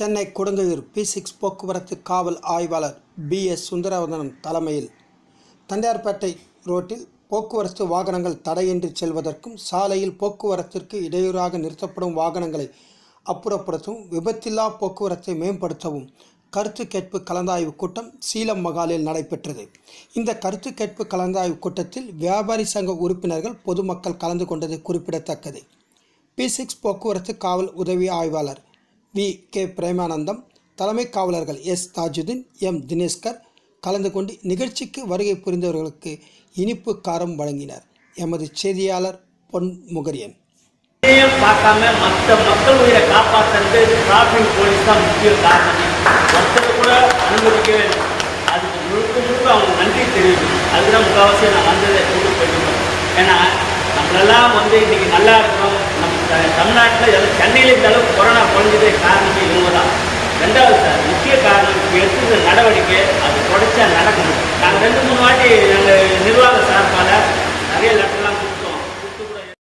Chennai Kodungaiyur B six போக்குவரத்து காவல் ஆய்வாளர் பி எஸ் சுந்தரவதனம் தலைமையில் தண்டையார்பேட்டை ரோட்டில் போக்குவரத்து வாகனங்கள் தடையின்றி செல்வதற்கும் சாலையில் போக்குவரத்திற்கு இடையூறாக நிறுத்தப்படும் வாகனங்களை அப்புறப்படுத்தவும் விபத்தில்லா போக்குவரத்தை மேம்படுத்தவும் கருத்து கேட்பு கலந்தாய்வு கூட்டம் சீலம் மகாலில் நடைபெற்றது இந்த கருத்து கேட்பு கலந்தாய்வு கூட்டத்தில் வியாபாரி சங்க உறுப்பினர்கள் பொதுமக்கள் கலந்து கொண்டது குறிப்பிடத்தக்கது பி சிக்ஸ் போக்குவரத்து காவல் உதவி ஆய்வாளர் வி கே பிரேமானந்தம் தலைமை காவலர்கள் எஸ் தாஜுதீன் எம் தினேஷ்கர் கலந்து கொண்டு நிகழ்ச்சிக்கு வருகை புரிந்தவர்களுக்கு இனிப்பு காரம் வழங்கினர் எமது செய்தியாளர் பொன் முகரியன் இதையும் பார்க்காம மற்ற மக்கள் உயிரை காப்பாற்றுறது டிராஃபிக் போலீஸ் தான் முக்கிய காரணம் ஒருத்தர் கூட அனுமதிக்கவே இல்லை அதுக்கு முழுக்க முழுக்க அவங்க நன்றி தெரிவிக்கணும் அதுதான் முக்கால்வாசி நான் வந்ததை கொண்டு போயிருக்கோம் ஏன்னா நம்மளெல்லாம் வந்து இன்னைக்கு நல்லா இருக்கிறோம் நம்ம த- தமிழ்நாட்டில் எல்லாம் சென்னையில் இந்த அளவுக்கு கொரோனா குறைஞ்சதே காரணமே இவங்க தான் ரெண்டாவது சார் முக்கிய காரணம் இப்போ எடுத்துக்கிற நடவடிக்கை அது தொடர்ச்சியாக நடக்கணும் நாங்கள் ரெண்டு மூணு